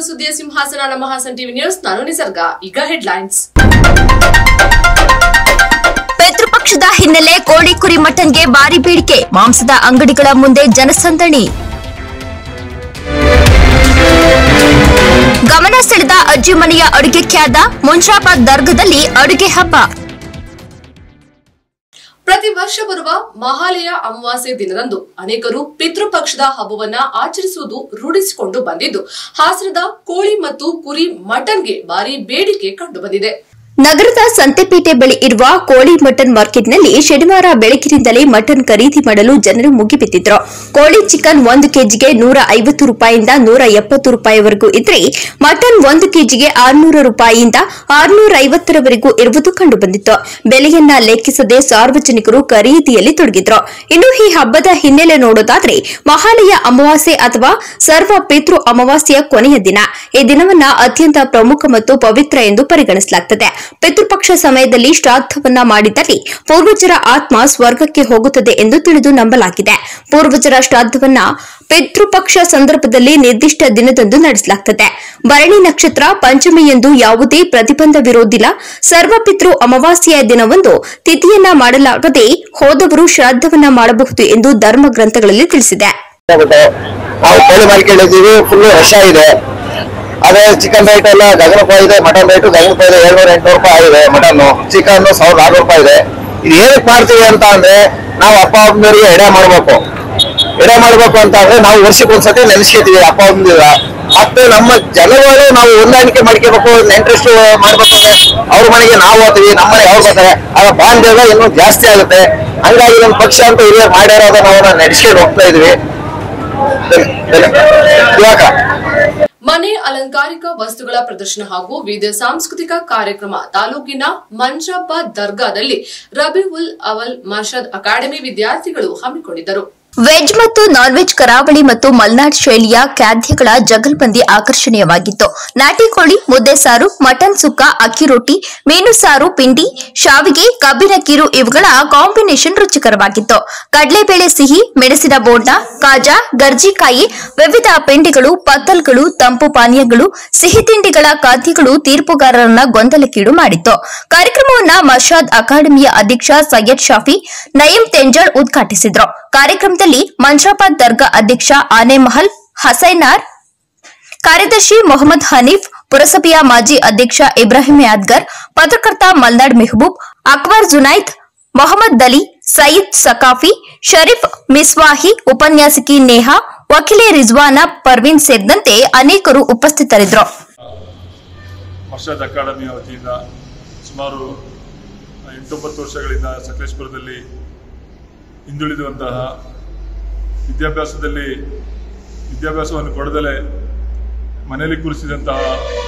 ಸುದ್ದಿಯ ಸಿಂಹಾಸನ ನಮ್ಮ ಹಾಸನ್ ಟಿವಿ ನ್ಯೂಸ್ ನಾನು ನಿಸರ್ಗ ಈಗ ಹೆಡ್ಲೈನ್ಸ್ ಪಿತೃಪಕ್ಷದ ಹಿನ್ನೆಲೆ ಕೋಳಿ ಕುರಿ ಮಟನ್ಗೆ ಭಾರಿ ಬೇಡಿಕೆ ಮಾಂಸದ ಅಂಗಡಿಗಳ ಮುಂದೆ ಜನಸಂದಣಿ ಗಮನ ಸೆಳೆದ ಅಜ್ಜಿ ಮನೆಯ ಅಡುಗೆ ಖ್ಯಾತ ಮುನ್ಷಾಬಾದ್ ದರ್ಗದಲ್ಲಿ ಅಡುಗೆ ಹಬ್ಬ ಪ್ರತಿ ವರ್ಷ ಬರುವ ಮಹಾಲಯ ಅಮಾವಾಸ್ಯೆ ದಿನದಂದು ಅನೇಕರು ಪಿತೃಪಕ್ಷದ ಹಬ್ಬವನ್ನ ಆಚರಿಸುವುದು ರೂಢಿಸಿಕೊಂಡು ಬಂದಿದ್ದು ಹಾಸನದ ಕೋಳಿ ಮತ್ತು ಕುರಿ ಮಟನ್ಗೆ ಭಾರಿ ಬೇಡಿಕೆ ಕಂಡು ಬಂದಿದೆ ನಗರದ ಸಂತೆಪೇಟೆ ಬಳಿ ಇರುವ ಕೋಳಿ ಮಟನ್ ಮಾರ್ಕೆಟ್ನಲ್ಲಿ ಶನಿವಾರ ಬೆಳಗಿನಿಂದಲೇ ಮಟನ್ ಖರೀದಿ ಮಾಡಲು ಜನರು ಮುಗಿಬಿದ್ದಿದ್ರು ಕೋಳಿ ಚಿಕನ್ ಒಂದು ಕೆಜಿಗೆ ನೂರ ಐವತ್ತು ರೂಪಾಯಿಯಿಂದ ನೂರ ಎಪ್ಪತ್ತು ರೂಪಾಯಿವರೆಗೂ ಇದ್ರೆ ಮಟನ್ ಒಂದು ಕೆಜಿಗೆ ಆರುನೂರು ರೂಪಾಯಿಯಿಂದ ಆರುನೂರ ಐವತ್ತರವರೆಗೂ ಇರುವುದು ಕಂಡುಬಂದಿತ್ತು ಬೆಲೆಯನ್ನ ಲೆಕ್ಕಿಸದೆ ಸಾರ್ವಜನಿಕರು ಖರೀದಿಯಲ್ಲಿ ತೊಡಗಿದ್ರು ಇನ್ನು ಈ ಹಬ್ಬದ ಹಿನ್ನೆಲೆ ನೋಡೋದಾದ್ರೆ ಮಹಾಲಯ ಅಮಾವಾಸ್ಯೆ ಅಥವಾ ಸರ್ವ ಪಿತೃ ಅಮಾವಾಸ್ಯೆಯ ಕೊನೆಯ ದಿನ ಈ ದಿನವನ್ನ ಅತ್ಯಂತ ಪ್ರಮುಖ ಮತ್ತು ಪವಿತ್ರ ಎಂದು ಪರಿಗಣಿಸಲಾಗುತ್ತದೆ ಪಿತೃಪಕ್ಷ ಸಮಯದಲ್ಲಿ ಶ್ರಾದ್ದವನ್ನ ಮಾಡಿದಲ್ಲಿ ಪೂರ್ವಜರ ಆತ್ಮ ಸ್ವರ್ಗಕ್ಕೆ ಹೋಗುತ್ತದೆ ಎಂದು ತಿಳಿದು ನಂಬಲಾಗಿದೆ ಪೂರ್ವಜರ ಶ್ರಾದ್ದವನ್ನ ಪಿತೃಪಕ್ಷ ಸಂದರ್ಭದಲ್ಲಿ ನಿರ್ದಿಷ್ಟ ದಿನದಂದು ನಡೆಸಲಾಗುತ್ತದೆ ಭರಣಿ ನಕ್ಷತ್ರ ಪಂಚಮಿಯಂದು ಯಾವುದೇ ಪ್ರತಿಬಂಧವಿರುವುದಿಲ್ಲ ಸರ್ವಪಿತೃ ಅಮಾವಾಸ್ಯೆಯ ದಿನವಂದು ತಿಥಿಯನ್ನ ಮಾಡಲಾಗದೆ ಹೋದವರು ಶ್ರಾದ್ದವನ್ನ ಮಾಡಬಹುದು ಎಂದು ಧರ್ಮ ಗ್ರಂಥಗಳಲ್ಲಿ ತಿಳಿಸಿದೆ ಆಗ್ಬಿಟ್ಟು ನಾವು ಕೋಳಿ ಮಾರ್ಕೆಟ್ ಇದ್ದೀವಿ ಫುಲ್ ರಶ್ ಆಗಿದೆ ಅದೇ ಚಿಕನ್ ರೇಟ್ ಎಲ್ಲ ಗಗನಪ್ಪ ಇದೆ ಮಟನ್ ರೇಟು ಗಗನಪ್ಪ ಇದೆ ಏಳ್ನೂರ ಎಂಟುನೂರು ರೂಪಾಯಿ ಆಗಿದೆ ಮಟನ್ ಚಿಕನ್ ಸಾವಿರದ ಆರ್ನೂರು ರೂಪಾಯಿ ಇದೆ ಇದು ಏನಕ್ಕೆ ಮಾಡ್ತೀವಿ ಅಂತ ಅಂದ್ರೆ ನಾವು ಅಪ್ಪ ಅಮ್ಮನವರಿಗೆ ಎಡೆ ಮಾಡ್ಬೇಕು ಎಡೆ ಮಾಡ್ಬೇಕು ಅಂತ ಅಂದ್ರೆ ನಾವು ವರ್ಷಕ್ಕೆ ಒಂದ್ಸತಿ ನೆನೆಸ್ಕೊತೀವಿ ಅಪ್ಪ ಅಮ್ಮನಿಲ್ಲ ಮತ್ತೆ ನಮ್ಮ ಜನಗಳು ನಾವು ಹೊಂದಾಣಿಕೆ ಮಾಡ್ಕೋಬೇಕು ಇಂಟ್ರೆಸ್ಟ್ ಮಾಡ್ಬೇಕಂದ್ರೆ ಅವ್ರ ಮನೆಗೆ ನಾವು ಹೋಗ್ತೀವಿ ನಮ್ಮ ಮನೆಗೆ ಅವ್ರು ಬರ್ತಾರೆ ಆಗ ಬಾಂಧವ್ಯ ಇನ್ನೂ ಜಾಸ್ತಿ ಆಗುತ್ತೆ ಹಂಗಾಗಿ ನಮ್ಮ ಪಕ್ಷ ಅಂತ ಹಿರಿಯರು ಮಾಡ್ಯಾರೋದ ನಾವು ನಡೆಸ್ಕೊಂಡು ಹೋಗ್ತಾ ಇದೀವಿ ಧನ್ಯ- ಧನ್ಯ- ಇವಾಗ ಮನೆ ಅಲಂಕಾರಿಕ ವಸ್ತುಗಳ ಪ್ರದರ್ಶನ ಹಾಗೂ ವಿವಿಧ ಸಾಂಸ್ಕೃತಿಕ ಕಾರ್ಯಕ್ರಮ ತಾಲೂಕಿನ ಮಂಜಪ್ಪ ದರ್ಗಾದಲ್ಲಿ ರಬಿವುಲ್ ಅವಲ್ ಮರ್ಷದ್ ಅಕಾಡೆಮಿ ವಿದ್ಯಾರ್ಥಿಗಳು ಹಮ್ಮಿಕೊಂಡಿದ್ದರು ವೆಜ್ ಮತ್ತು ನಾನ್ ವೆಜ್ ಕರಾವಳಿ ಮತ್ತು ಮಲ್ನಾಡ್ ಶೈಲಿಯ ಖಾದ್ಯಗಳ ಜಗಲ್ಬಂದಿ ಆಕರ್ಷಣೀಯವಾಗಿತ್ತು ನಾಟಿ ಕೋಳಿ ಮುದ್ದೆ ಸಾರು ಮಟನ್ ಸುಕ್ಕ ಅಕ್ಕಿ ರೊಟ್ಟಿ ಮೀನು ಸಾರು ಪಿಂಡಿ ಶಾವಿಗೆ ಕಬ್ಬಿನ ಕೀರು ಇವುಗಳ ಕಾಂಬಿನೇಷನ್ ರುಚಿಕರವಾಗಿತ್ತು ಕಡಲೆಬೇಳೆ ಸಿಹಿ ಮೆಣಸಿನ ಬೋಂಡ ಕಾಜಾ ಗರ್ಜಿಕಾಯಿ ವಿವಿಧ ಪಿಂಡಿಗಳು ಪತ್ತಲ್ಗಳು ತಂಪು ಪಾನೀಯಗಳು ಸಿಹಿ ತಿಂಡಿಗಳ ಖಾದ್ಯಗಳು ತೀರ್ಪುಗಾರರನ್ನ ಗೊಂದಲಕ್ಕೀಡು ಮಾಡಿತ್ತು ಕಾರ್ಯಕ್ರಮವನ್ನ ಮರ್ಷಾದ್ ಅಕಾಡೆಮಿಯ ಅಧ್ಯಕ್ಷ ಸೈಯದ್ ಶಾಫಿ ನಯೀಂ ತೆಂಜಾಳ್ ಉದ್ಘಾಟಿಸಿದ್ರು ಕಾರ್ಯಕ್ರಮದಲ್ಲಿ ಮಂಜಾಬಾದ್ ದರ್ಗಾ ಅಧ್ಯಕ್ಷ ಆನೆ ಮಹಲ್ ಹಸೈನಾರ್ ಕಾರ್ಯದರ್ಶಿ ಮೊಹಮ್ಮದ್ ಹನೀಫ್ ಪುರಸಭೆಯ ಮಾಜಿ ಅಧ್ಯಕ್ಷ ಇಬ್ರಾಹಿಂ ಯಾದ್ಗರ್ ಪತ್ರಕರ್ತ ಮಲ್ನಾಡ್ ಮೆಹಬೂಬ್ ಅಕ್ಬರ್ ಜುನೈದ್ ಮೊಹಮ್ಮದ್ ದಲಿ ಸಯೀದ್ ಸಕಾಫಿ ಶರೀಫ್ ಮಿಸ್ವಾಹಿ ಉಪನ್ಯಾಸಕಿ ನೇಹಾ ವಕೀಲೆ ರಿಜ್ವಾನ ಪರ್ವೀನ್ ಸೇರಿದಂತೆ ಅನೇಕರು ಉಪಸ್ಥಿತರಿದ್ದರು ಮರ್ಷದ್ ಅಕಾಡೆಮಿಯ ವತಿಯಿಂದ ಸುಮಾರು ಎಂಟೊಂಬತ್ತು ವರ್ಷಗಳಿಂದ ಸಕಲೇಶ್ಪುರದಲ್ಲಿ ಹಿಂದುಳಿದುವಂತಹ ವಿದ್ಯಾಭ್ಯಾಸದಲ್ಲಿ ವಿದ್ಯಾಭ್ಯಾಸವನ್ನು ಕೊಡದಲೇ ಮನೆಯಲ್ಲಿ ಕೂರಿಸಿದಂತಹ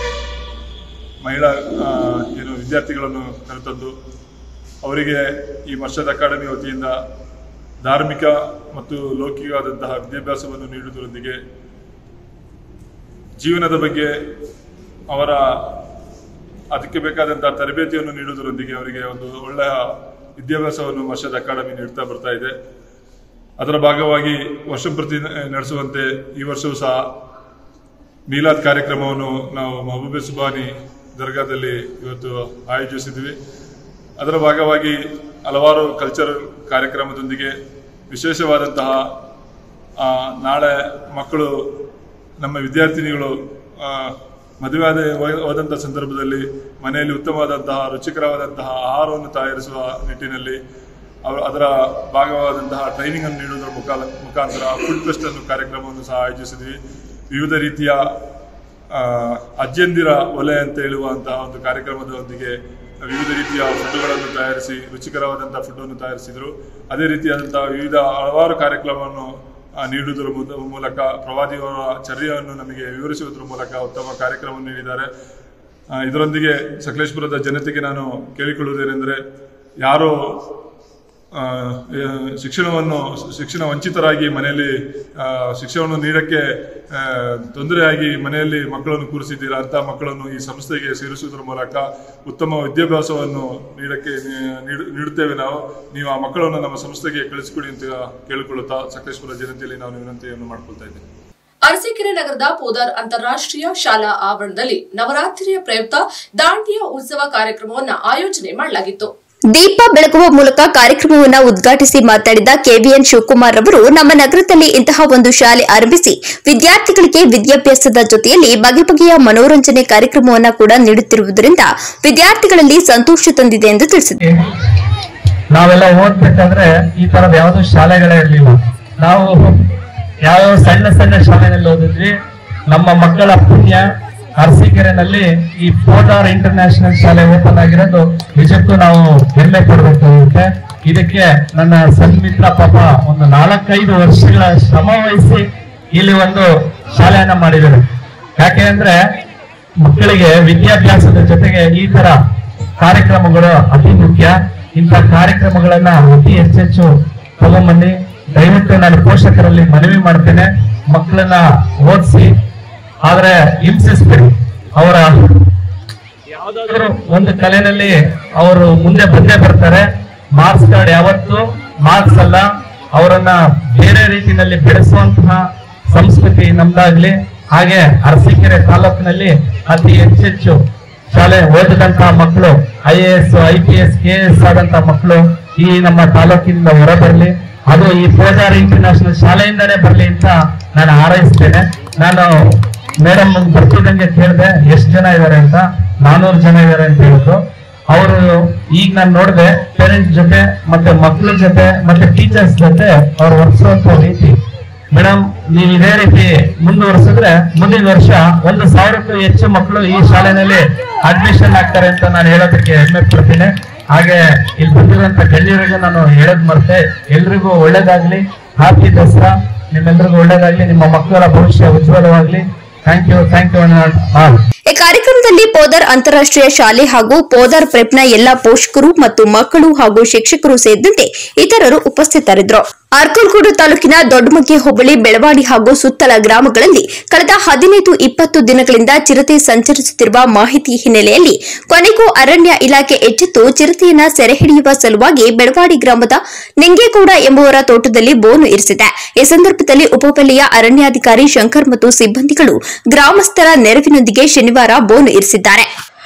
ಮಹಿಳಾ ಆ, ಏನು ವಿದ್ಯಾರ್ಥಿಗಳನ್ನು ಕರೆತಂದು ಅವರಿಗೆ ಈ ಮರ್ಷದ್ ಅಕಾಡೆಮಿ ವತಿಯಿಂದ ಧಾರ್ಮಿಕ ಮತ್ತು ಲೌಕಿಕವಾದಂತಹ ವಿದ್ಯಾಭ್ಯಾಸವನ್ನು ನೀಡುವುದರೊಂದಿಗೆ ಜೀವನದ ಬಗ್ಗೆ ಅವರ ಅದಕ್ಕೆ ಬೇಕಾದಂತಹ ತರಬೇತಿಯನ್ನು ನೀಡುವುದರೊಂದಿಗೆ ಅವರಿಗೆ ಒಂದು ಒಳ್ಳೆಯ ವಿದ್ಯಾಭ್ಯಾಸವನ್ನು ವರ್ಷದ ಅಕಾಡೆಮಿ ನೀಡ್ತಾ ಬರ್ತಾ ಇದೆ ಅದರ ಭಾಗವಾಗಿ ವರ್ಷಪ್ರತಿ ನಡೆಸುವಂತೆ ಈ ವರ್ಷವೂ ಸಹ ಮೀಲಾದ್ ಕಾರ್ಯಕ್ರಮವನ್ನು ನಾವು ಮಹಬೂಬೆ ಸುಬಾನಿ ದರ್ಗಾದಲ್ಲಿ ಇವತ್ತು ಆಯೋಜಿಸಿದ್ವಿ ಅದರ ಭಾಗವಾಗಿ ಹಲವಾರು ಕಲ್ಚರಲ್ ಕಾರ್ಯಕ್ರಮದೊಂದಿಗೆ ವಿಶೇಷವಾದಂತಹ ಆ, ನಾಳೆ ಮಕ್ಕಳು ನಮ್ಮ ವಿದ್ಯಾರ್ಥಿನಿಗಳು ಆ, ಮದುವೆ ಆದ ಹೋದಂಥ ಸಂದರ್ಭದಲ್ಲಿ ಮನೆಯಲ್ಲಿ ಉತ್ತಮವಾದಂತಹ ರುಚಿಕರವಾದಂತಹ ಆಹಾರವನ್ನು ತಯಾರಿಸುವ ನಿಟ್ಟಿನಲ್ಲಿ ಅವರು ಅದರ ಭಾಗವಾದಂತಹ ಟ್ರೈನಿಂಗ್ ಅನ್ನು ನೀಡುವುದರ ಮುಖಾಲ ಮುಖಾಂತರ ಫುಡ್ ಫೆಸ್ಟ್ ಅನ್ನು ಕಾರ್ಯಕ್ರಮವನ್ನು ಸಹ ಆಯೋಜಿಸಿದ್ವಿ ವಿವಿಧ ರೀತಿಯ ಆ, ಅಜ್ಜಂದಿರ ಒಲೆ ಅಂತ ಹೇಳುವಂತಹ ಒಂದು ಕಾರ್ಯಕ್ರಮದೊಂದಿಗೆ ವಿವಿಧ ರೀತಿಯ ಫುಡ್ಗಳನ್ನು ತಯಾರಿಸಿ ರುಚಿಕರವಾದಂತಹ ಫುಡ್ ಅನ್ನು ತಯಾರಿಸಿದರು ಅದೇ ರೀತಿಯಾದಂತಹ ವಿವಿಧ ಹಲವಾರು ಕಾರ್ಯಕ್ರಮವನ್ನು ಆ, ನೀಡುವುದರ ಮುದ- ಮೂಲಕ ಪ್ರವಾದಿಯವರ ಚರ್ಯವನ್ನು ನಮಗೆ ವಿವರಿಸುವುದರ ಮೂಲಕ ಉತ್ತಮ ಕಾರ್ಯಕ್ರಮವನ್ನು ನೀಡಿದ್ದಾರೆ ಆ, ಇದರೊಂದಿಗೆ ಸಕಲೇಶ್ಪುರದ ಜನತೆಗೆ ನಾನು ಕೇಳಿಕೊಳ್ಳುವುದೇನೆಂದರೆ ಯಾರು ಆ, ಆ, ಶಿಕ್ಷಣವನ್ನು ಶಿಕ್ಷಣ ವಂಚಿತರಾಗಿ ಮನೆಯಲ್ಲಿ ಆ, ಶಿಕ್ಷಣವನ್ನು ನೀಡಕ್ಕೆ ಆ, ತೊಂದರೆಯಾಗಿ ಮನೆಯಲ್ಲಿ ಮಕ್ಕಳನ್ನು ಕೂರಿಸಿದ್ದೀರಾ ಅಂತ ಮಕ್ಕಳನ್ನು ಈ ಸಂಸ್ಥೆಗೆ ಸೇರಿಸುವುದರ ಮೂಲಕ ಉತ್ತಮ ವಿದ್ಯಾಭ್ಯಾಸವನ್ನು ನೀಡಕ್ಕೆ ನೀ- ನೀಡು- ನೀಡುತ್ತೇವೆ ನಾವು ನೀವು ಆ ಮಕ್ಕಳನ್ನು ನಮ್ಮ ಸಂಸ್ಥೆಗೆ ಕಳಿಸಿಕೊಡಿ ಅಂತ ಕೇಳಿಕೊಳ್ಳುತ್ತಾ ಸಕಲೇಶ್ಪುರ ಜನತೆಯಲ್ಲಿ ನಾನು ವಿನಂತಿಯನ್ನು ಮಾಡ್ಕೊಳ್ತಾ ಇದ್ದೇನೆ ಅರಸೀಕೆರೆ ನಗರದ ಪೋದಾರ್ ಅಂತಾರಾಷ್ಟ್ರೀಯ ಶಾಲಾ ಆವರಣದಲ್ಲಿ ನವರಾತ್ರಿಯ ಪ್ರಯುಕ್ತ ದಾಂಡಿಯಾ ಉತ್ಸವ ಕಾರ್ಯಕ್ರಮವನ್ನು ಆಯೋಜನೆ ಮಾಡಲಾಗಿತ್ತು ದೀಪ ಬೆಳಗುವ ಮೂಲಕ ಕಾರ್ಯಕ್ರಮವನ್ನು ಉದ್ಘಾಟಿಸಿ ಮಾತನಾಡಿದ ಕೆವಿಎನ್ ಶಿವಕುಮಾರ್ ಅವರು ನಮ್ಮ ನಗರದಲ್ಲಿ ಇಂತಹ ಒಂದು ಶಾಲೆ ಆರಂಭಿಸಿ ವಿದ್ಯಾರ್ಥಿಗಳಿಗೆ ವಿದ್ಯಾಭ್ಯಾಸದ ಜೊತೆಯಲ್ಲಿ ಬಗೆ ಬಗೆಯ ಮನೋರಂಜನೆ ಕಾರ್ಯಕ್ರಮವನ್ನು ಕೂಡ ನೀಡುತ್ತಿರುವುದರಿಂದ ವಿದ್ಯಾರ್ಥಿಗಳಲ್ಲಿ ಸಂತೋಷ ತಂದಿದೆ ಎಂದು ತಿಳಿಸಿದರು ನಾವೆಲ್ಲ ಓದ್ಬೇಕಾದ್ರೆ ಈ ತರದ ಯಾವ್ದು ಶಾಲೆಗಳೇ ಇರ್ಲಿಲ್ಲ ನಾವು ಯಾವ ಸಣ್ಣ ಸಣ್ಣ ಶಾಲೆನಲ್ಲಿ ಓದಿದ್ವಿ ನಮ್ಮ ಮಕ್ಕಳ ಪುಣ್ಯ ಅರಸೀಕೆರೆನಲ್ಲಿ ಈ ಪೋದಾರ್ ಇಂಟರ್ನ್ಯಾಷನಲ್ ಶಾಲೆ ಓಪನ್ ಆಗಿರೋದು ನಿಜಕ್ಕೂ ನಾವು ಹೆಮ್ಮೆ ಪಡಬೇಕಾಗುತ್ತೆ ಇದಕ್ಕೆ ನನ್ನ ಸನ್ಮಿತ್ರ ಪಾಪ ಒಂದು ನಾಲ್ಕೈದು ವರ್ಷಗಳ ಶ್ರಮ ವಹಿಸಿ ಇಲ್ಲಿ ಒಂದು ಶಾಲೆಯನ್ನ ಮಾಡಿದ್ದಾರೆ ಯಾಕೆ ಅಂದ್ರೆ ಮಕ್ಕಳಿಗೆ ವಿದ್ಯಾಭ್ಯಾಸದ ಜೊತೆಗೆ ಈ ತರ ಕಾರ್ಯಕ್ರಮಗಳು ಅತಿ ಮುಖ್ಯ ಇಂಥ ಕಾರ್ಯಕ್ರಮಗಳನ್ನ ಅತಿ ಹೆಚ್ಚೆಚ್ಚು ತಗೊಂಬನ್ನಿ ದಯವಿಟ್ಟು ನಾನು ಪೋಷಕರಲ್ಲಿ ಮನವಿ ಮಾಡ್ತೇನೆ ಮಕ್ಕಳನ್ನ ಓದಿಸಿ ಆದ್ರೆ ಹಿಂಸಿಸ್ಬೇಡಿ ಅವರ ಯಾವ್ದಾದ್ರು ಒಂದು ಕಲೆನಲ್ಲಿ ಅವರು ಮುಂದೆ ಬಂದೇ ಬರ್ತಾರೆ ಮಾರ್ಕ್ಸ್ ಕಾರ್ಡ್ ಯಾವತ್ತು ಮಾರ್ಕ್ಸ್ ಅಲ್ಲ ಅವರನ್ನ ಬೇರೆ ರೀತಿಯಲ್ಲಿ ಬೆಳೆಸುವಂತಹ ಸಂಸ್ಕೃತಿ ನಮ್ದಾಗ್ಲಿ ಹಾಗೆ ಅರಸೀಕೆರೆ ತಾಲೂಕಿನಲ್ಲಿ ಅತಿ ಹೆಚ್ಚೆಚ್ಚು ಶಾಲೆ ಓದಿದಂತಹ ಮಕ್ಕಳು I A S I P S K S ಆದಂತಹ ಮಕ್ಕಳು ಈ ನಮ್ಮ ತಾಲೂಕಿನಿಂದ ಹೊರಬರಲಿ ಅದು ಈ ಪೋದಾರ್ ಇಂಟರ್ನ್ಯಾಷನಲ್ ಶಾಲೆಯಿಂದನೇ ಬರಲಿ ಅಂತ ನಾನು ಹಾರೈಸ್ತೇನೆ ನಾನು ಮೇಡಮ್ ಬರ್ತಿದ್ದಂಗೆ ಕೇಳಿದೆ ಎಷ್ಟು ಜನ ಇದ್ದಾರೆ ಅಂತ ನಾನೂರು ಜನ ಇದ್ದಾರೆ ಅಂತ ಹೇಳಿದ್ರು ಅವರು ಈಗ ನಾನು ನೋಡಿದೆ ಪೇರೆಂಟ್ಸ್ ಜೊತೆ ಮತ್ತೆ ಮಕ್ಕಳ ಜೊತೆ ಮತ್ತೆ ಟೀಚರ್ಸ್ ಜೊತೆ ಅವ್ರು ವರ್ತಿಸುವಂತ ರೀತಿ ಮೇಡಮ್ ನೀವು ಇದೇ ರೀತಿ ಮುಂದುವರಿಸಿದ್ರೆ ಮುಂದಿನ ವರ್ಷ ಒಂದು ಸಾವಿರಕ್ಕೂ ಹೆಚ್ಚು ಮಕ್ಕಳು ಈ ಶಾಲೆನಲ್ಲಿ ಅಡ್ಮಿಷನ್ ಆಗ್ತಾರೆ ಅಂತ ನಾನು ಹೇಳೋದಕ್ಕೆ ಹೆಮ್ಮೆ ಪಡ್ತೀನಿ ಹಾಗೆ ಇಲ್ಲಿ ಬಂದಿರುವಂತ ಗೆಳೆಯರಿಗೂ ನಾನು ಹೇಳೋದ್ ಮರ್ತೆ ಎಲ್ರಿಗೂ ಒಳ್ಳೇದಾಗ್ಲಿ ಹ್ಯಾಪಿ ದಸರಾ ನಿಮ್ಮೆಲ್ರಿಗೂ ಒಳ್ಳೇದಾಗ್ಲಿ ನಿಮ್ಮ ಮಕ್ಕಳ ಭವಿಷ್ಯ ಉಜ್ವಲವಾಗ್ಲಿ thank you thank you all ಈ ಕಾರ್ಯಕ್ರಮದಲ್ಲಿ ಪೋದರ್ ಅಂತಾರಾಷ್ಟ್ರೀಯ ಶಾಲೆ ಹಾಗೂ ಪೋದರ್ ಪ್ರೆಪ್ನ ಎಲ್ಲಾ ಪೋಷಕರು ಮತ್ತು ಮಕ್ಕಳು ಹಾಗೂ ಶಿಕ್ಷಕರು ಸೇರಿದಂತೆ ಇತರರು ಉಪಸ್ಥಿತರಿದ್ದರು ಅರ್ಕಲ್ಗೂಡು ತಾಲೂಕಿನ ದೊಡ್ಡಮಗ್ಗೆ ಹೋಬಳಿ ಬೆಳವಾಡಿ ಹಾಗೂ ಸುತ್ತಲ ಗ್ರಾಮಗಳಲ್ಲಿ ಕಳೆದ ಹದಿನೈದು ಇಪ್ಪತ್ತು ದಿನಗಳಿಂದ ಚಿರತೆ ಸಂಚರಿಸುತ್ತಿರುವ ಮಾಹಿತಿ ಹಿನ್ನೆಲೆಯಲ್ಲಿ ಕೊನೆಗೂ ಅರಣ್ಯ ಇಲಾಖೆ ಎಚ್ಚೆತ್ತು ಚಿರತೆಯನ್ನ ಸೆರೆ ಹಿಡಿಯುವ ಸಲುವಾಗಿ ಬೆಳವಾಡಿ ಗ್ರಾಮದ ನಿಂಗೇಗೌಡ ಎಂಬುವರ ತೋಟದಲ್ಲಿ ಬೋನು ಇರಿಸಿದೆ ಈ ಸಂದರ್ಭದಲ್ಲಿ ಉಪವಲಯ ಅರಣ್ಯಾಧಿಕಾರಿ ಶಂಕರ್ ಮತ್ತು ಸಿಬ್ಬಂದಿಗಳು ಗ್ರಾಮಸ್ಥರ ನೆರವಿನೊಂದಿಗೆ ಶನಿವಾರ ಬೋನು ಇರಿಸಿದ್ದಾರೆ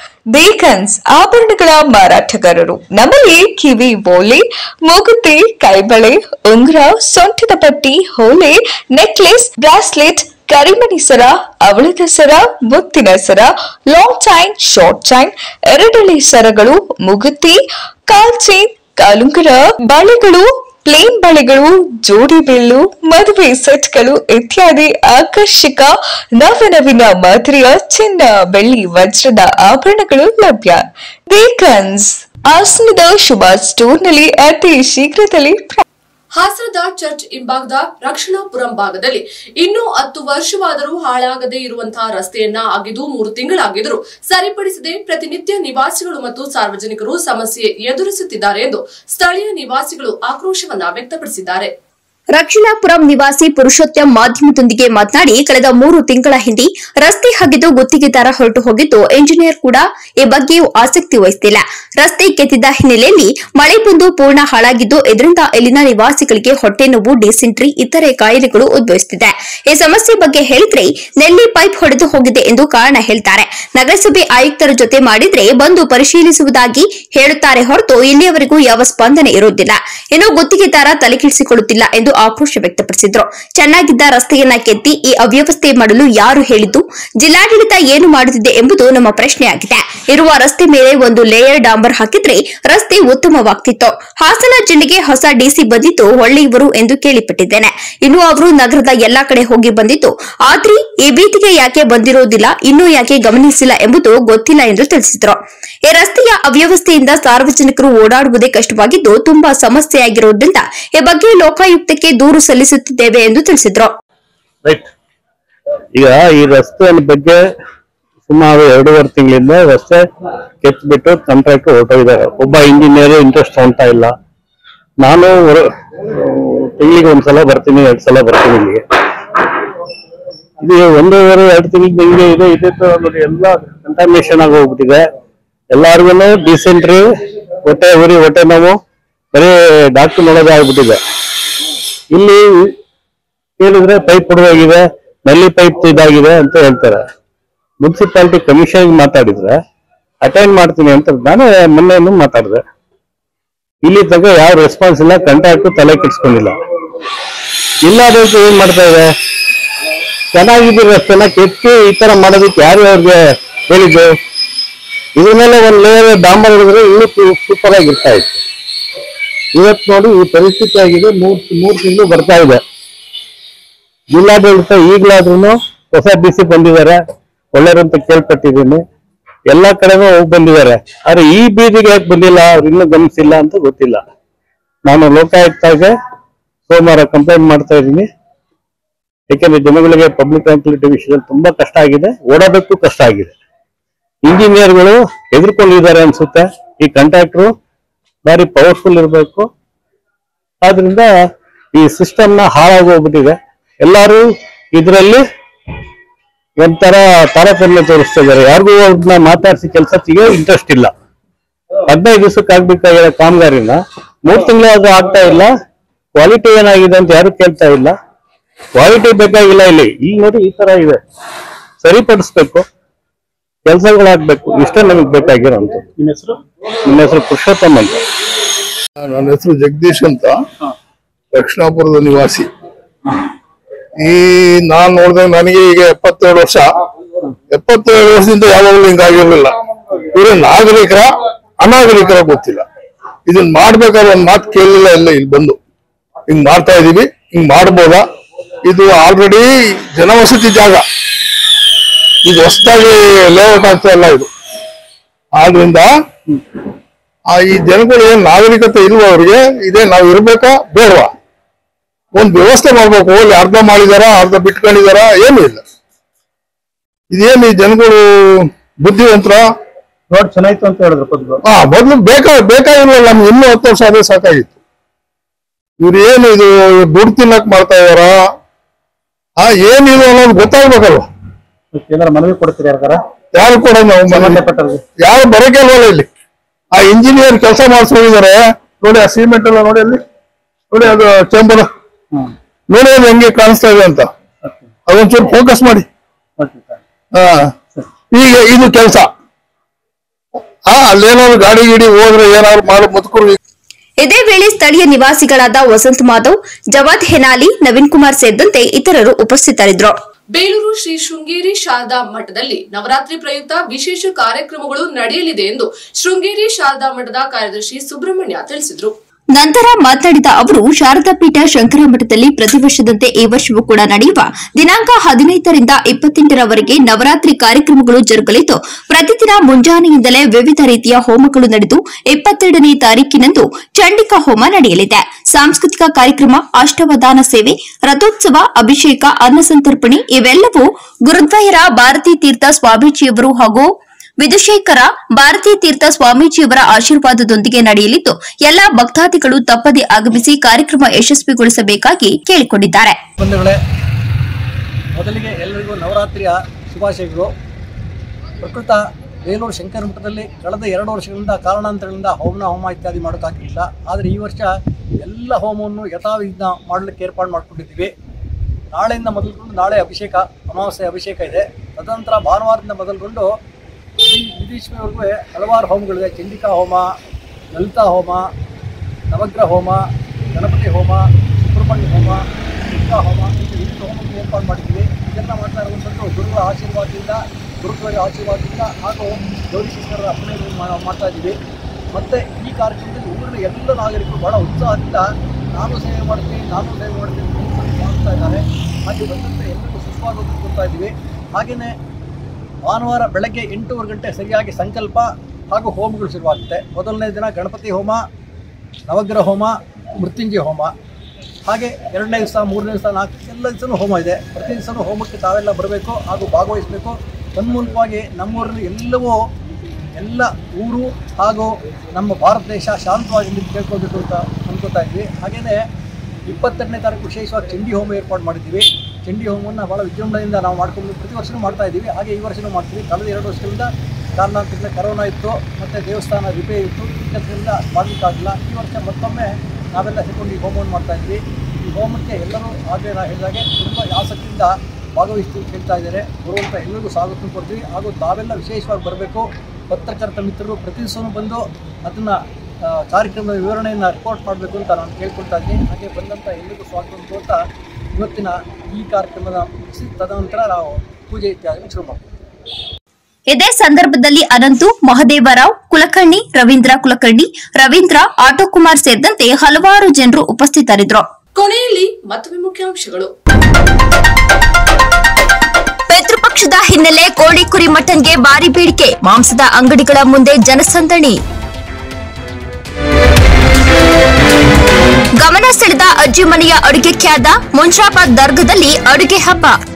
ಬೇಕನ್ಸ್ ಆಭರಣಗಳ ಮಾರಾಟಗಾರರು ನಮ್ಮಲ್ಲಿ ಕಿವಿ ಬೋಲಿ ಮೂಗುತಿ ಕೈಬಳೆ ಉಂಗುರ ಸೊಂಟದ ಪಟ್ಟಿ ಹೋಲೆ ನೆಕ್ಲೆಸ್ ಬ್ರಾಸ್ಲೆಟ್ ಕರಿಮಣಿ ಸರ ಅವಳದ ಸರ ಮುತ್ತಿನ ಸರ ಲಾಂಗ್ ಚೈನ್ ಶಾರ್ಟ್ ಚೈನ್ ಎರಡಳೆ ಸರಗಳು ಮುಗುತಿ ಕಾಲ್ ಚೈನ್ ಕಾಲುಂಗುರ ಬಳೆಗಳು ಪ್ಲೇನ್ ಬಳೆಗಳು ಜೋಡಿ ಬೀಳು ಮದುವೆ ಸೆಟ್ಗಳು ಇತ್ಯಾದಿ ಆಕರ್ಷಕ ನವನವೀನ ಮಾದರಿಯ ಚಿನ್ನ ಬೆಳ್ಳಿ ವಜ್ರದ ಆಭರಣಗಳು ಲಭ್ಯ ಬೇಕನ್ಸ್ ಹಾಸನದ ಶುಭ ಸ್ಟೋರ್ನಲ್ಲಿ ಅತಿ ಶೀಘ್ರದಲ್ಲಿ ಪ್ರ- ಹಾಸನದ ಚರ್ಚ್ ಹಿಂಭಾಗದ ರಕ್ಷಣಾಪುರಂ ಭಾಗದಲ್ಲಿ ಇನ್ನೂ ಹತ್ತು ವರ್ಷವಾದರೂ ಹಾಳಾಗದೇ ಇರುವಂತಹ ರಸ್ತೆಯನ್ನ ಅಗೆದು ಮೂರು ತಿಂಗಳಾಗಿದ್ದರೂ ಸರಿಪಡಿಸದೆ ಪ್ರತಿನಿತ್ಯ ನಿವಾಸಿಗಳು ಮತ್ತು ಸಾರ್ವಜನಿಕರು ಸಮಸ್ಯೆ ಎದುರಿಸುತ್ತಿದ್ದಾರೆ ಎಂದು ಸ್ಥಳೀಯ ನಿವಾಸಿಗಳು ಆಕ್ರೋಶವನ್ನ ವ್ಯಕ್ತಪಡಿಸಿದ್ದಾರೆ ರಕ್ಷಣಾಪುರಂ ನಿವಾಸಿ ಪುರುಷೋತ್ತಮ್ ಮಾಧ್ಯಮದೊಂದಿಗೆ ಮಾತನಾಡಿ ಕಳೆದ ಮೂರು ತಿಂಗಳ ಹಿಂದೆ ರಸ್ತೆ ಹಗಿದು ಗುತ್ತಿಗೆದಾರ ಹೊರಟು ಹೋಗಿದ್ದು ಇಂಜಿನಿಯರ್ ಕೂಡ ಈ ಬಗ್ಗೆಯೂ ಆಸಕ್ತಿ ವಹಿಸುತ್ತಿಲ್ಲ ರಸ್ತೆ ಕೆತ್ತಿದ ಹಿನ್ನೆಲೆಯಲ್ಲಿ ಮಳೆ ಬಂದು ಪೂರ್ಣ ಹಾಳಾಗಿದ್ದು ಇದರಿಂದ ಇಲ್ಲಿನ ನಿವಾಸಿಗಳಿಗೆ ಹೊಟ್ಟೆ ನೋವು ಡಿಸೆಂಟ್ರಿ ಇತರೆ ಕಾಯಿಲೆಗಳು ಉದ್ಭವಿಸುತ್ತಿದೆ ಈ ಸಮಸ್ಯೆ ಬಗ್ಗೆ ಹೇಳಿದ್ರೆ ನೆಲ್ಲಿ ಪೈಪ್ ಹೊಡೆದು ಹೋಗಿದೆ ಎಂದು ಕಾರಣ ಹೇಳ್ತಾರೆ ನಗರಸಭೆ ಆಯುಕ್ತರ ಜೊತೆ ಮಾಡಿದ್ರೆ ಬಂದು ಪರಿಶೀಲಿಸುವುದಾಗಿ ಹೇಳುತ್ತಾರೆ ಹೊರತು ಇಲ್ಲಿಯವರೆಗೂ ಯಾವ ಸ್ಪಂದನೆ ಇರುವುದಿಲ್ಲ ಇನ್ನು ಗುತ್ತಿಗೆದಾರ ತಲೆಕೆಡಿಸಿಕೊಳ್ಳುತ್ತಿಲ್ಲ ಎಂದು ಆಕ್ರೋಶ ವ್ಯಕ್ತಪಡಿಸಿದ್ರು ಚೆನ್ನಾಗಿದ್ದ ರಸ್ತೆಯನ್ನ ಕೆತ್ತಿ ಈ ಅವ್ಯವಸ್ಥೆ ಮಾಡಲು ಯಾರು ಹೇಳಿದ್ದು ಜಿಲ್ಲಾಡಳಿತ ಏನು ಮಾಡುತ್ತಿದೆ ಎಂಬುದು ನಮ್ಮ ಪ್ರಶ್ನೆಯಾಗಿದೆ ಇರುವ ರಸ್ತೆ ಮೇಲೆ ಒಂದು ಲೇಯರ್ ಡಾಂಬರ್ ಹಾಕಿದ್ರೆ ರಸ್ತೆ ಉತ್ತಮವಾಗ್ತಿತ್ತು ಹಾಸನ ಜಿಲ್ಲೆಗೆ ಹೊಸ ಡಿಸಿ ಬಂದಿದ್ದು ಒಳ್ಳೆಯವರು ಎಂದು ಕೇಳಿಪಟ್ಟಿದ್ದೇನೆ ಇನ್ನು ಅವರು ನಗರದ ಎಲ್ಲಾ ಕಡೆ ಹೋಗಿ ಬಂದಿದ್ದು ಆದ್ರೆ ಈ ಬೀದಿಗೆ ಯಾಕೆ ಬಂದಿರೋದಿಲ್ಲ ಇನ್ನೂ ಯಾಕೆ ಗಮನಿಸಿಲ್ಲ ಎಂಬುದು ಗೊತ್ತಿಲ್ಲ ಎಂದು ತಿಳಿಸಿದರು ಈ ರಸ್ತೆಯ ಅವ್ಯವಸ್ಥೆಯಿಂದ ಸಾರ್ವಜನಿಕರು ಓಡಾಡುವುದೇ ಕಷ್ಟವಾಗಿದ್ದು ತುಂಬಾ ಸಮಸ್ಯೆಯಾಗಿರುವುದರಿಂದ ಈ ಬಗ್ಗೆ ಲೋಕಾಯುಕ್ತಕ್ಕೆ ದೂರು ಸಲ್ಲಿಸುತ್ತಿದ್ದೇವೆ ಎಂದು ತಿಳಿಸಿದರು ರೈಟ್ ಈಗ ಈ ರಸ್ತೆ ಬಗ್ಗೆ ಸುಮಾರು ಎರಡೂವರೆ ತಿಂಗಳಿಂದ ರಸ್ತೆ ಕೆತ್ಬಿಟ್ಟು ಕಾಂಟ್ರಾಕ್ಟ್ ಹೊರಟೋಗಿದ್ದಾರೆ ಒಬ್ಬ ಇಂಜಿನಿಯರ್ ಇಂಟ್ರೆಸ್ಟ್ ತಗೊಂತಾ ಇಲ್ಲ ನಾನು ತಿಂಗಳಿಗೆ ಒಂದ್ಸಲ ಬರ್ತೀನಿ ಎರಡ್ ಸಲ ಬರ್ತೀನಿ ಇಲ್ಲಿಗೆ ಇದು ಒಂದೂವರೆ ಎರಡು ತಿಂಗಳಿಗೆ ಹಿಂಗೆ ಇದೆ ಇದೆ ತರ ನೋಡಿ ಎಲ್ಲ ಕಂಟಾಮಿನೇಷನ್ ಆಗಿ ಹೋಗ್ಬಿಟ್ಟಿದೆ ಎಲ್ಲಾರ್ಗು ಡಿಸೆಂಟ್ರಿ ಹೊಟ್ಟೆ ಉರಿ ಹೊಟ್ಟೆ ನೋವು ಬರೀ ಡಾಕ್ಟರ್ ನೋಡೋದೇ ಆಗ್ಬಿಟ್ಟಿದೆ ಇಲ್ಲಿ ಕೇಳಿದ್ರೆ ಪೈಪ್ ಹೊಡೆದೋಗಿದೆ ನಲ್ಲಿ ಪೈಪ್ ಇದಾಗಿದೆ ಅಂತ ಹೇಳ್ತಾರೆ ಮುನ್ಸಿಪಾಲಿಟಿ ಕಮಿಷನ್ ಮಾತಾಡಿದ್ರೆ ಅಟೆಂಡ್ ಮಾಡ್ತೀನಿ ಅಂತ ನಾನು ಮೊನ್ನೆನೂ ಮಾತಾಡಿದೆ ಇಲ್ಲಿ ತನಕ ಯಾವ ರೆಸ್ಪಾನ್ಸ್ ಇಲ್ಲ ಕಾಂಟ್ರಾಕ್ಟ್ ತಲೆ ಕೆಡ್ಸ್ಕೊಂಡಿಲ್ಲ ಇಲ್ಲ ಅದಕ್ಕೆ ಏನ್ ಮಾಡ್ತಾ ಇದೆ ಚೆನ್ನಾಗಿದ್ದೀರ ರಸ್ತೆನ ಕೆತ್ತಿ ಈ ತರ ಮಾಡೋದಕ್ಕೆ ಯಾರು ಅವ್ರಿಗೆ ಹೇಳಿದ್ದು ಇದ್ರ ಮೇಲೆ ಒಂದ್ ಲೇಯರ್ ಡಾಂಬರ್ ಹಿಡಿದ್ರೆ ಇನ್ನೂ ಸೂಪರ್ ಆಗಿರ್ತಾ ಇತ್ತು ಇವತ್ತು ನೋಡಿ ಈ ಪರಿಸ್ಥಿತಿ ಆಗಿದೆ ಮೂರ್ ಮೂರ್ ತಿಂಗಳು ಬರ್ತಾ ಇದೆ ಜಿಲ್ಲಾಡಳಿತ ಈಗಲಾದ್ರೂ ಹೊಸ ಡಿ ಸಿ ಬಂದಿದ್ದಾರೆ ಒಳ್ಳೆಯವರು ಅಂತ ಕೇಳ್ಪಟ್ಟಿದ್ದೀನಿ ಎಲ್ಲಾ ಕಡೆನೂ ಹೋಗಿ ಬಂದಿದ್ದಾರೆ ಆದ್ರೆ ಈ ಬೀದಿಗೆ ಯಾಕೆ ಬಂದಿಲ್ಲ ಅವ್ರು ಇನ್ನೂ ಗಮನಿಸಿಲ್ಲ ಅಂತ ಗೊತ್ತಿಲ್ಲ ನಾನು ಲೋಕಾಯುಕ್ತಾಗೆ ಸೋಮವಾರ ಕಂಪ್ಲೇಂಟ್ ಮಾಡ್ತಾ ಇದ್ದೀನಿ ಯಾಕೆಂದ್ರೆ ಜನಗಳಿಗೆ ಪಬ್ಲಿಕ್ ಟ್ರಾನ್ಸ್ಪಿಲಿಟಿ ವಿಷಯದಲ್ಲಿ ತುಂಬಾ ಕಷ್ಟ ಆಗಿದೆ ಓಡೋದಕ್ಕೂ ಕಷ್ಟ ಆಗಿದೆ ಇಂಜಿನಿಯರ್ಗಳು ಹೆದರ್ಕೊಂಡಿದ್ದಾರೆ ಅನ್ಸುತ್ತೆ ಈ ಕಾಂಟ್ರಾಕ್ಟ್ರು ಬಾರಿ ಪವರ್ಫುಲ್ ಇರಬೇಕು ಆದ್ರಿಂದ ಈ ಸಿಸ್ಟಮ್ ನ ಹಾಳಾಗಿ ಹೋಗ್ಬಿಟ್ಟಿದೆ ಎಲ್ಲಾರು ಇದರಲ್ಲಿ ಒಂಥರ ತಾರತಮ್ಯ ತೋರಿಸ್ತಾ ಇದ್ದಾರೆ ಯಾರಿಗೂ ಅವ್ರನ್ನ ಮಾತಾಡಿಸಿ ಕೆಲಸ ಸಿಗೋ ಇಂಟ್ರೆಸ್ಟ್ ಇಲ್ಲ ಹದಿನೈದು ದಿವಸಕ್ಕೆ ಆಗ್ಬೇಕಾಗಿರೋ ಕಾಮಗಾರಿನ ಮೂರ್ ತಿಂಗಳಾದ್ರೂ ಆಗ್ತಾ ಇಲ್ಲ ಕ್ವಾಲಿಟಿ ಏನಾಗಿದೆ ಅಂತ ಯಾರು ಕೇಳ್ತಾ ಇಲ್ಲ ಕ್ವಾಲಿಟಿ ಬೇಕಾಗಿಲ್ಲ ಇಲ್ಲಿ ಈಗ ನೋಡಿ ಈ ತರ ಇದೆ ಸರಿಪಡಿಸ್ಬೇಕು ಕೆಲಸಗಳಾಗ್ಬೇಕು ಇಷ್ಟೇ ನಮಗೆ ಬೇಕಾಗಿರೋ ಅಂತ ನಿಮ್ಮ ಹೆಸರು ನಿಮ್ಮ ಹೆಸರು ಪುರುಷೋತ್ತಮ್ ಅಂತ ನನ್ನ ಹೆಸರು ಜಗದೀಶ್ ಅಂತ ದಕ್ಷಿಣಾಪುರದ ನಿವಾಸಿ ಈ ನಾನ್ ನೋಡಿದಾಗ ನನಗೆ ಈಗ ಎಪ್ಪತ್ತೇಳು ವರ್ಷ ಎಪ್ಪತ್ತೇಳು ವರ್ಷದಿಂದ ಯಾವಾಗಲೂ ಹಿಂಗಾಗಿರ್ಲಿಲ್ಲ ಇವರು ನಾಗರಿಕರ ಅನಾಗರಿಕರ ಗೊತ್ತಿಲ್ಲ ಇದನ್ನ ಮಾಡ್ಬೇಕಾದ್ರೆ ಒಂದ್ ಮಾತು ಕೇಳಲಿಲ್ಲ ಇಲ್ಲ ಇಲ್ಲಿ ಬಂದು ಹಿಂಗ್ ಮಾಡ್ತಾ ಇದೀವಿ ಹಿಂಗ್ ಮಾಡ್ಬೋದಾ ಇದು ಆಲ್ರೆಡಿ ಜನವಸತಿ ಜಾಗ ಇದು ಹೊಸದಾಗಿ ಲೇಔಟ್ ಆಗ್ತಾ ಇಲ್ಲ ಇದು ಆದ್ರಿಂದ ಆ ಈ ಜನಗಳು ಏನ್ ನಾಗರಿಕತೆ ಇಲ್ವಾ ಅವ್ರಿಗೆ ಇದೇ ನಾವ್ ಇರ್ಬೇಕಾ ಬೇಡವಾ ಒಂದ್ ವ್ಯವಸ್ಥೆ ಮಾಡ್ಬೇಕು ಅಲ್ಲಿ ಅರ್ಧ ಮಾಡಿದಾರ ಅರ್ಧ ಬಿಟ್ಕೊಂಡಿದಾರ ಏನು ಇಲ್ಲ ಇದೇನು ಈ ಜನಗಳು ಬುದ್ಧಿವಂತರ ರೋಡ್ ಚೆನ್ನಾಯ್ತು ಅಂತ ಹೇಳಿದ್ರು ಪದ್ಮ ಹಾ ಮೊದ್ಲು ಬೇಕಾ ಬೇಕಾಗಿಲ್ವಲ್ಲ ನಮ್ಗೆ ಇನ್ನೂ ಹತ್ತು ವರ್ಷ ಅದೇ ಸಾಕಾಗಿತ್ತು ಇವ್ರು ಏನು ಇದು ದುಡ್ಡು ತಿನ್ನಕ್ ಮಾಡ್ತಾ ಇದಾರ ಆ ಏನಿದು ಅನ್ನೋದು ಗೊತ್ತಾಗ್ಬೇಕಲ್ವ ಏನಾರ ಮನವಿ ಕೊಡ್ತೀರಿ ಯಾರ್ಗಾರ ಯಾರು ಕೂಡ ನಾವು ಮನೆ ಸಂಬಂಧಪಟ್ಟವ್ರಿಗೆ ಯಾರು ಬರಕ್ಕೆ ಅಲ್ವಲ್ಲ ಇಲ್ಲಿ ಆ ಇಂಜಿನಿಯರ್ ಕೆಲಸ ಮಾಡಿಸ್ಕೊಂಡಿದ್ದಾರೆ ನೋಡಿ ಆ ಸಿಮೆಂಟ್ ಎಲ್ಲ ನೋಡಿ ಅಲ್ಲಿ ನೋಡಿ ಅದು ಚೇಂಬರ್ ನೋಡಿ ಅದು ಹೆಂಗೆ ಕಾಣಿಸ್ತಾ ಇದೆ ಅಂತ ಅದೊಂಚೂರು ಫೋಕಸ್ ಮಾಡಿ ಹಾ ಈಗ ಇದು ಕೆಲಸ ಹಾ ಅಲ್ಲೇನಾದ್ರು ಗಾಡಿ ಗಿಡಿ ಹೋದ್ರೆ ಏನಾದ್ರು ಮಾಡಿ ಮುತ್ಕರು ಇದೇ ವೇಳೆ ಸ್ಥಳೀಯ ನಿವಾಸಿಗಳಾದ ವಸಂತ್ ಮಾಧವ್ ಜವಾದ್ ಹೆನಾಲಿ ನವೀನ್ ಕುಮಾರ್ ಸೇರಿದಂತೆ ಇತರರು ಉಪಸ್ಥಿತರಿದ್ದರು ಬೇಲೂರು ಶ್ರೀ ಶೃಂಗೇರಿ ಶಾರದಾ ಮಠದಲ್ಲಿ ನವರಾತ್ರಿ ಪ್ರಯುಕ್ತ ವಿಶೇಷ ಕಾರ್ಯಕ್ರಮಗಳು ನಡೆಯಲಿದೆ ಎಂದು ಶೃಂಗೇರಿ ಶಾರದಾ ಮಠದ ಕಾರ್ಯದರ್ಶಿ ಸುಬ್ರಹ್ಮಣ್ಯ ತಿಳಿಸಿದರು ನಂತರ ಮಾತನಾಡಿದ ಅವರು ಶಾರದಾ ಪೀಠ ಶಂಕರ ಮಠದಲ್ಲಿ ಪ್ರತಿ ವರ್ಷದಂತೆ ಈ ವರ್ಷವೂ ಕೂಡ ನಡೆಯುವ ದಿನಾಂಕ ಹದಿನೈದರಿಂದ ಇಪ್ಪತ್ತೆಂಟರವರೆಗೆ ನವರಾತ್ರಿ ಕಾರ್ಯಕ್ರಮಗಳು ಜರುಗಲಿದ್ದು ಪ್ರತಿದಿನ ಮುಂಜಾನೆಯಿಂದಲೇ ವಿವಿಧ ರೀತಿಯ ಹೋಮಗಳು ನಡೆದು ಇಪ್ಪತ್ತೆರಡನೇ ತಾರೀಕಿನಂದು ಚಂಡಿಕಾ ಹೋಮ ನಡೆಯಲಿದೆ ಸಾಂಸ್ಕೃತಿಕ ಕಾರ್ಯಕ್ರಮ ಅಷ್ಟವಧಾನ ಸೇವೆ ರಥೋತ್ಸವ ಅಭಿಷೇಕ ಅನ್ನಸಂತರ್ಪಣೆ ಇವೆಲ್ಲವೂ ಗುರುದ್ವಯರ ಭಾರತೀ ತೀರ್ಥ ಸ್ವಾಮೀಜಿಯವರು ಹಾಗೂ ವಿಧುಶೇಖರ ಭಾರತೀ ತೀರ್ಥ ಸ್ವಾಮೀಜಿಯವರ ಆಶೀರ್ವಾದದೊಂದಿಗೆ ನಡೆಯಲಿದ್ದು ಎಲ್ಲಾ ಭಕ್ತಾದಿಗಳು ತಪ್ಪದೆ ಆಗಮಿಸಿ ಕಾರ್ಯಕ್ರಮ ಯಶಸ್ವಿಗೊಳಿಸಬೇಕಾಗಿ ಕೇಳಿಕೊಂಡಿದ್ದಾರೆ ಬಂಧುಗಳೇ ಮೊದಲಿಗೆ ಎಲ್ಲರಿಗೂ ನವರಾತ್ರಿಯ ಶುಭಾಶಯಗಳು ಪ್ರಕೃತ ಬೇಲೂರು ಶಂಕರ ಮಠದಲ್ಲಿ ಕಳೆದ ಎರಡು ವರ್ಷಗಳಿಂದ ಕಾರಣಾಂತರಗಳಿಂದ ಹೋಮನ ಹೋಮ ಇತ್ಯಾದಿ ಮಾಡೋಕ್ಕಾಗಲಿಲ್ಲ ಆದರೆ ಈ ವರ್ಷ ಎಲ್ಲ ಹೋಮವನ್ನು ಯಥಾವಿಘ್ನ ಮಾಡಲಿಕ್ಕೆ ಏರ್ಪಾಡು ಮಾಡಿಕೊಂಡಿದ್ದೀವಿ ನಾಳೆಯಿಂದ ಮೊದಲುಗೊಂಡು ನಾಳೆ ಅಭಿಷೇಕ ಅಮಾವಾಸ್ಯೆ ಅಭಿಷೇಕ ಇದೆ ತದನಂತರ ಭಾನುವಾರದಿಂದ ಮೊದಲುಗೊಂಡು ಈ ವಿಧೀಶ್ವರವರೆಗೂ ಹಲವಾರು ಹೋಮಗಳಿವೆ ಚಂಡಿಕಾ ಹೋಮ ಲಲಿತಾ ಹೋಮ ನವಗ್ರಹ ಹೋಮ ಗಣಪತಿ ಹೋಮ ಸುಬ್ರಹ್ಮಣ್ಯ ಹೋಮ ದುರ್ಗಾ ಹೋಮ ಹೀಗೆ ವಿವಿಧ ಹೋಮಗಳು ಏರ್ಪಾಡು ಮಾಡಿದ್ದೀವಿ ಇದೆಲ್ಲ ಮಾಡ್ತಾ ಇರುವಂಥದ್ದು ಗುರುಗಳ ಆಶೀರ್ವಾದದಿಂದ ಗುರುಗಳ ಆಶೀರ್ವಾದದಿಂದ ಹಾಗೂ ಗೌರೀಶ್ವರರ ಅಪ್ಪಣೆಗಳನ್ನು ಮಾ- ಮಾಡ್ತಾ ಇದ್ದೀವಿ ಮತ್ತು ಈ ಕಾರ್ಯಕ್ರಮದಲ್ಲಿ ಊರಿನ ಎಲ್ಲ ನಾಗರಿಕರು ಬಹಳ ಉತ್ಸಾಹದಿಂದ ನಾನು ಸೇವೆ ಮಾಡ್ತೀನಿ ನಾನು ಸೇವೆ ಮಾಡ್ತೀನಿ ಅಂತ ಮಾಡ್ತಾ ಇದ್ದಾರೆ ಹಾಗೆ ಬಂದಂಥ ಎಲ್ಲರಿಗೂ ಸುಸ್ವಾಗತ ಕೊಡ್ತಾ ಇದ್ದೀವಿ ಹಾಗೆಯೇ ಭಾನುವಾರ ಬೆಳಗ್ಗೆ ಎಂಟೂವರೆ ಗಂಟೆ ಸರಿಯಾಗಿ ಸಂಕಲ್ಪ ಹಾಗೂ ಹೋಮಗಳು ಶುರುವಾಗುತ್ತೆ ಮೊದಲನೇ ದಿನ ಗಣಪತಿ ಹೋಮ ನವಗ್ರಹ ಹೋಮ ಮೃತ್ಯುಂಜಯ ಹೋಮ ಹಾಗೆ ಎರಡನೇ ದಿವಸ ಮೂರನೇ ದಿವಸ ನಾಲ್ಕು ಎಲ್ಲ ದಿವಸನೂ ಹೋಮ ಇದೆ ಪ್ರತಿ ದಿವಸನೂ ಹೋಮಕ್ಕೆ ತಾವೆಲ್ಲ ಬರಬೇಕು ಹಾಗೂ ಭಾಗವಹಿಸಬೇಕು ತನ್ಮೂಲಕವಾಗಿ ನಮ್ಮೂರಿನ ಎಲ್ಲವೂ ಎಲ್ಲ ಊರು ಹಾಗೂ ನಮ್ಮ ಭಾರತ ದೇಶ ಶಾಂತವಾಗಿ ಇಲ್ಲಿ ಕೇಳ್ಕೊಳ್ಬೇಕು ಅಂತ ಅನ್ಕೋತಾ ಇದ್ವಿ ಹಾಗೆಯೇ ಇಪ್ಪತ್ತೆರಡನೇ ತಾರೀಕು ವಿಶೇಷವಾಗಿ ಚಂಡಿ ಹೋಮ ಏರ್ಪಾಡು ಮಾಡಿದ್ದೀವಿ ಚಂಡಿ ಹೋಮವನ್ನು ಭಾಳ ವಿಜೃಂಭಣೆಯಿಂದ ನಾವು ಮಾಡ್ಕೊಂಡು ಪ್ರತಿ ವರ್ಷವೂ ಮಾಡ್ತಾ ಇದ್ದೀವಿ ಹಾಗೆ ಈ ವರ್ಷವೂ ಮಾಡ್ತೀವಿ ಕಳೆದ ಎರಡು ವರ್ಷಗಳಿಂದ ಕಾರಣಾಂತರದಿಂದ ಕರೋನಾ ಇತ್ತು ಮತ್ತು ದೇವಸ್ಥಾನ ರಿಪೇರಿ ಇತ್ತು ಇದರಿಂದ ಮಾಡಲಿಕ್ಕಾಗಿಲ್ಲ ಈ ವರ್ಷ ಮತ್ತೊಮ್ಮೆ ನಾವೆಲ್ಲ ಸೇರ್ಕೊಂಡು ಈ ಹೋಮವನ್ನು ಮಾಡ್ತಾ ಇದ್ವಿ ಈ ಹೋಮಕ್ಕೆ ಎಲ್ಲರೂ ಆಗಲೇ ನಾವು ಹೇಳಿದಾಗೆ ತುಂಬ ಆಸಕ್ತಿಯಿಂದ ಭಾಗವಹಿಸ್ತೀವಿ ಅಂತ ಹೇಳ್ತಾ ಇದ್ದಾರೆ ಬರುವಂಥ ಎಲ್ಲರಿಗೂ ಸ್ವಾಗತ ಕೊಡ್ತೀವಿ ಹಾಗೂ ತಾವೆಲ್ಲ ವಿಶೇಷವಾಗಿ ಬರಬೇಕು ಪತ್ರಕರ್ತ ಮಿತ್ರರು ಪ್ರತಿ ದಿವಸವೂ ಬಂದು ಅದನ್ನು ಕಾರ್ಯಕ್ರಮದ ವಿವರಣೆಯನ್ನು ರಿಪೋರ್ಟ್ ಮಾಡಬೇಕು ಅಂತ ನಾನು ಕೇಳ್ಕೊಳ್ತಾ ಇದ್ದೀನಿ ಹಾಗೆ ಬಂದಂಥ ಎಲ್ಲರಿಗೂ ಸ್ವಾಗತ ಕೋರ್ತಾ ಇವತ್ತಿನ ಈ ಕಾರ್ಯಕ್ರಮದ ಮುಗಿಸಿ ತದನಂತರ ನಾವು ಪೂಜೆ ಇತ್ಯಾದಿ ಶುರು ಮಾಡ್ತೀವಿ ಇದೇ ಸಂದರ್ಭದಲ್ಲಿ ಅನಂತು ಮಹದೇವರಾವ್ ಕುಲಕರ್ಣಿ ರವೀಂದ್ರ ಕುಲಕರ್ಣಿ ರವೀಂದ್ರ ಆಟೋ ಕುಮಾರ್ ಸೇರಿದಂತೆ ಹಲವಾರು ಜನರು ಉಪಸ್ಥಿತರಿದ್ದರು ಕೊನೆಯಲ್ಲಿ ಮತ್ತೊಮ್ಮೆ ಮುಖ್ಯಾಂಶಗಳು ಪಿತೃಪಕ್ಷದ ಹಿನ್ನೆಲೆ ಕೋಳಿ ಕುರಿ ಮಟನ್ಗೆ ಭಾರಿ ಬೇಡಿಕೆ ಮಾಂಸದ ಅಂಗಡಿಗಳ ಮುಂದೆ ಜನಸಂದಣಿ ಗಮನ ಸೆಳೆದ ಅಜ್ಜಿ ಮನೆಯ ಅಡುಗೆ ಖ್ಯಾತ ಮುಂಚಾಬಾದ್ ದರ್ಗದಲ್ಲಿ ಅಡುಗೆ ಹಬ್ಬ